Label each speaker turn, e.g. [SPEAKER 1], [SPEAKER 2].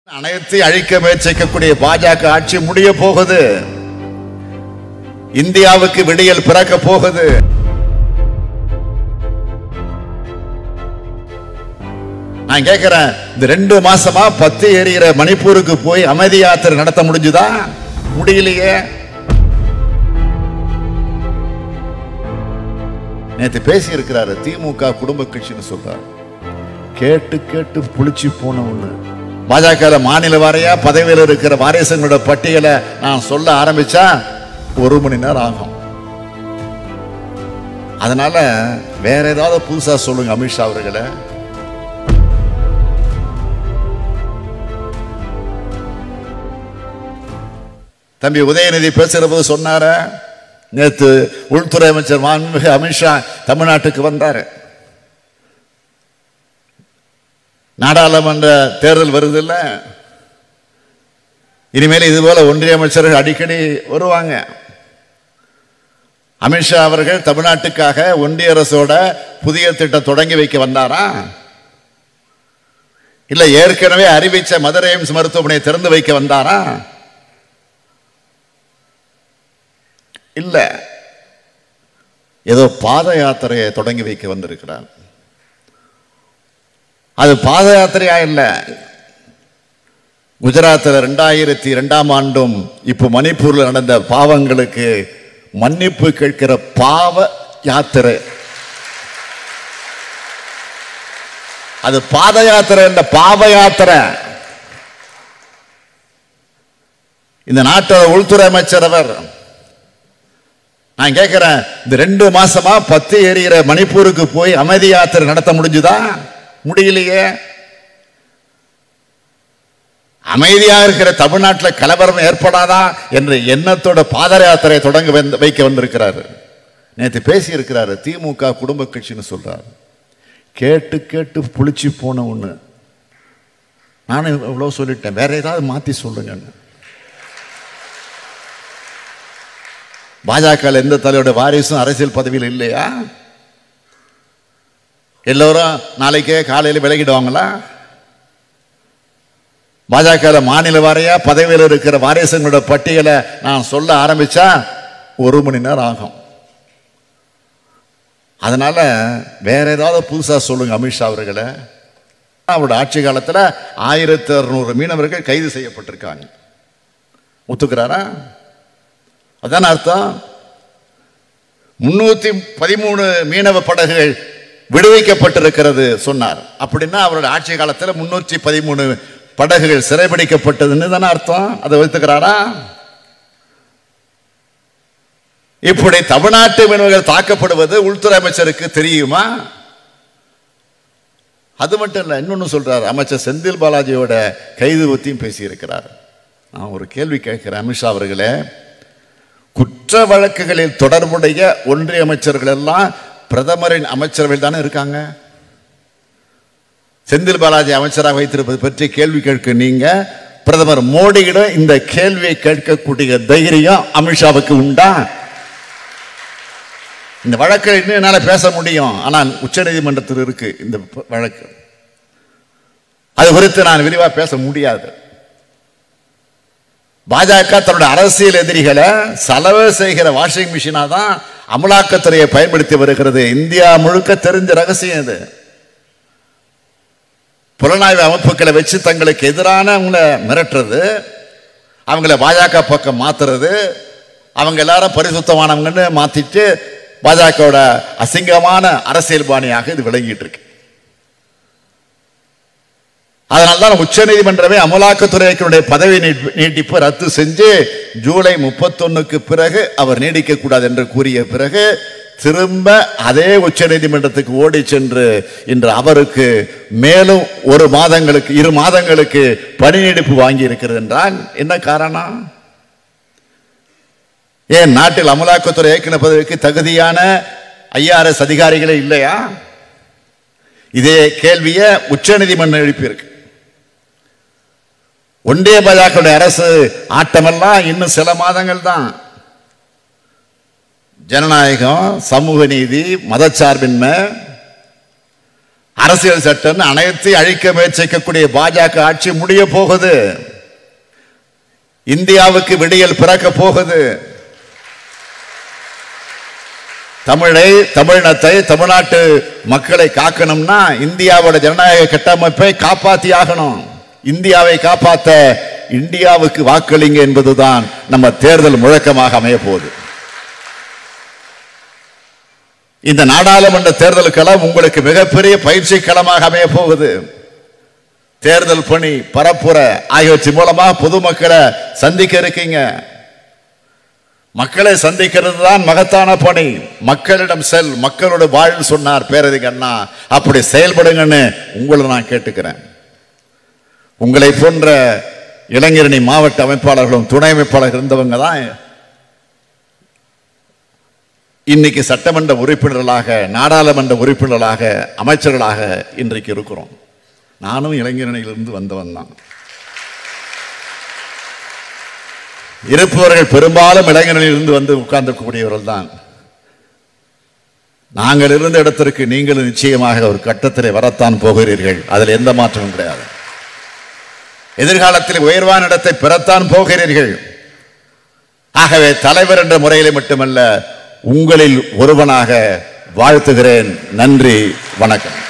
[SPEAKER 1] அனைத்தை அழிக்க முயற்சிக்கக்கூடிய பாஜக ஆட்சி முடிய போகுது இந்தியாவுக்கு விடியல் பிறக்க போகுது நான் கேட்கிறேன் இந்த ரெண்டு மாசமா பத்து எரிகிற மணிப்பூருக்கு போய் அமைதி யாத்திரை நடத்த முடிஞ்சுதா முடியலையே நேத்து பேசி இருக்கிறாரு திமுக குடும்ப கட்சின்னு சொல்றாரு கேட்டு கேட்டு புளிச்சு போன ஒண்ணு பாஜக மாநில வாரியா பதவியில் இருக்கிற வாரிசுங்களோட பட்டியலை நான் சொல்ல ஆரம்பிச்சா ஒரு மணி நேரம் ஆகும் அதனால வேற ஏதாவது புதுசா சொல்லுங்க அமித்ஷா அவர்களை தம்பி உதயநிதி பேசுற போது சொன்னார நேத்து உள்துறை அமைச்சர் மாண்புமிகு அமித்ஷா தமிழ்நாட்டுக்கு வந்தாரு நாடாளுமன்ற தேர்தல் வருது இல்ல இனிமேல் இது போல ஒன்றிய அமைச்சர்கள் அடிக்கடி வருவாங்க அமித்ஷா அவர்கள் தமிழ்நாட்டுக்காக ஒன்றிய அரசோட புதிய திட்டம் தொடங்கி வைக்க வந்தாரா இல்ல ஏற்கனவே அறிவிச்ச மதுரை எய்ம்ஸ் மருத்துவமனையை திறந்து வைக்க வந்தாரா இல்ல ஏதோ பாத யாத்திரையை தொடங்கி வைக்க வந்திருக்கிறார் அது பாத யாத்திரையா இல்ல குஜராத்தில் ரெண்டாயிரத்தி இரண்டாம் ஆண்டும் இப்போ மணிப்பூர்ல நடந்த பாவங்களுக்கு மன்னிப்பு கேட்கிற பாவ யாத்திரை அது பாத யாத்திரை இல்ல பாவ யாத்திரை இந்த நாட்டோட உள்துறை அமைச்சர் அவர் நான் கேட்கிறேன் இந்த ரெண்டு மாசமா பத்து எரிகிற மணிப்பூருக்கு போய் அமைதி யாத்திரை நடத்த முடிஞ்சுதா முடியலையே அமைதியா இருக்கிற தமிழ்நாட்டில் கலவரம் ஏற்படாதா என்ற எண்ணத்தோட பாத யாத்திரை தொடங்க வந்து- வைக்க வந்திருக்கிறாரு நேற்று பேசி இருக்கிறாரு திமுக குடும்ப கட்சின்னு சொல்றாரு கேட்டு கேட்டு புளிச்சு போன ஒண்ணு நானும் இவ்வளவு சொல்லிட்டேன் வேற ஏதாவது மாத்தி சொல்லுங்கன்னு பாஜக எந்த தலையோட வாரிசும் அரசியல் பதவியில் இல்லையா எல்லோரும் நாளைக்கே காலையில் விலகிடுவாங்களா பாஜக மாநில வாரியா பதவியில் இருக்கிற வாரிசுங்களோட பட்டியலை நான் சொல்ல ஆரம்பிச்சா ஒரு மணி நேரம் ஆகும் அதனால வேற ஏதாவது புதுசா சொல்லுங்க அமித்ஷா அவர்களை அவரோட ஆட்சி காலத்துல ஆயிரத்தி அறுநூறு மீனவர்கள் கைது செய்யப்பட்டிருக்காங்க ஒத்துக்கிறாரா அதான அர்த்தம் முன்னூத்தி பதிமூணு மீனவ படகுகள் விடுவிக்கப்பட்டிருக்கிறது சொன்னார் அப்படின்னா அவரோட ஆட்சி காலத்தில் முன்னூற்றி பதிமூணு படகுகள் சிறைபிடிக்கப்பட்டதுன்னு தானே அர்த்தம் அதை ஒத்துக்கிறாரா இப்படி தமிழ்நாட்டு மீனவர்கள் தாக்கப்படுவது உள்துறை அமைச்சருக்கு தெரியுமா அது மட்டும் இல்ல இன்னொன்னு சொல்றாரு அமைச்சர் செந்தில் பாலாஜியோட கைது பத்தியும் பேசியிருக்கிறார் நான் ஒரு கேள்வி கேட்கிறேன் அமித்ஷா அவர்களே குற்ற வழக்குகளில் தொடர்புடைய ஒன்றிய அமைச்சர்கள் எல்லாம் பிரதமரின் அமைச்சரவையில் தானே இருக்காங்க செந்தில் பாலாஜி அமைச்சராக வைத்திருப்பது பற்றி கேள்வி கேட்க நீங்க பிரதமர் மோடியிடம் இந்த கேள்வியை கேட்கக்கூடிய தைரியம் அமித்ஷாவுக்கு உண்டா இந்த வழக்கை இன்னும் என்னால பேச முடியும் ஆனால் உச்சநீதிமன்றத்தில் இருக்கு இந்த ப- வழக்கு அது குறித்து நான் விரிவா பேச முடியாது பாஜக தன்னோட அரசியல் எதிரிகளை செலவு செய்கிற வாஷிங் மிஷினா தான் அமலாக்கத்துறையை பயன்படுத்தி வருகிறது இந்தியா முழுக்க தெரிஞ்ச ரகசியம் இது புலனாய்வு அமைப்புகளை வச்சு தங்களுக்கு எதிரானவங்கள மிரட்டுறது அவங்கள பாஜக பக்கம் மாத்துறது அவங்க எல்லாரும் பரிசுத்தமானவங்கன்னு மாத்திட்டு பாஜகவோட அசிங்கமான அரசியல் பாணியாக இது விளங்கிட்டு இருக்கு அதனால்தான் உச்ச நீதிமன்றமே அமலாக்கத்துறையினுடைய பதவி நீட்- நீட்டிப்பு ரத்து செஞ்சு ஜூலை முப்பத்தொன்னுக்கு பிறகு அவர் நீடிக்க கூடாது என்று கூறிய பிறகு திரும்ப அதே உச்ச நீதிமன்றத்துக்கு ஓடி சென்று இன்று அவருக்கு மேலும் ஒரு மாதங்களுக்கு இரு மாதங்களுக்கு பணி நீடிப்பு வாங்கி இருக்கிறது என்றால் என்ன காரணம் ஏன் நாட்டில் அமலாக்கத்துறை இயக்குனர் பதவிக்கு தகுதியான ஐஆர்எஸ் அதிகாரிகளே இல்லையா இதே கேள்வியை உச்சநீதிமன்றம் எழுப்பியிருக்கு ஒன்றிய பாஜக அரசு ஆட்டமெல்லாம் இன்னும் சில மாதங்கள் தான் ஜனநாயகம் சமூக நீதி மதச்சார்பின்மை அரசியல் சட்டம் அனைத்தையும் அழிக்க முயற்சிக்கக்கூடிய பாஜக ஆட்சி முடிய போகுது இந்தியாவுக்கு விடியல் பிறக்க போகுது தமிழை தமிழினத்தை தமிழ்நாட்டு மக்களை காக்கணும்னா இந்தியாவோட ஜனநாயக கட்டமைப்பை காப்பாத்தி ஆகணும் இந்தியாவை காப்பாத்த இந்தியாவுக்கு வாக்களிங்க என்பதுதான் நம்ம தேர்தல் முழக்கமாக அமைய போகுது இந்த நாடாளுமன்ற தேர்தல் களம் உங்களுக்கு மிகப்பெரிய பயிற்சி களமாக அமைய போகுது தேர்தல் பணி பரப்புர ஆகியவற்றின் மூலமாக பொதுமக்களை சந்திக்க இருக்கீங்க மக்களை சந்திக்கிறது தான் மகத்தான பணி மக்களிடம் செல் மக்களோட வாழ் சொன்னார் பேரறிஞர் அண்ணா அப்படி செயல்படுங்கன்னு உங்களை நான் கேட்டுக்கிறேன் உங்களை போன்ற இளைஞரணி மாவட்ட அமைப்பாளர்களும் துணை அமைப்பாளர் இருந்தவங்க தான் இன்னைக்கு சட்டமன்ற உறுப்பினர்களாக நாடாளுமன்ற உறுப்பினர்களாக அமைச்சர்களாக இன்றைக்கு இருக்கிறோம் நானும் இளைஞரணியிலிருந்து வந்தவன் தான் இருப்பவர்கள் பெரும்பாலும் இளைஞர்களிலிருந்து வந்து உட்கார்ந்திருக்கக்கூடியவர்கள் தான் நாங்கள் இருந்த இடத்திற்கு நீங்களும் நிச்சயமாக ஒரு கட்டத்திலே வரத்தான் போகிறீர்கள் அதில் எந்த மாற்றமும் கிடையாது எதிர்காலத்தில் உயர்வான இடத்தை பெறத்தான் போகிறீர்கள் ஆகவே தலைவர் என்ற முறையிலே மட்டுமல்ல உங்களில் ஒருவனாக வாழ்த்துகிறேன் நன்றி வணக்கம்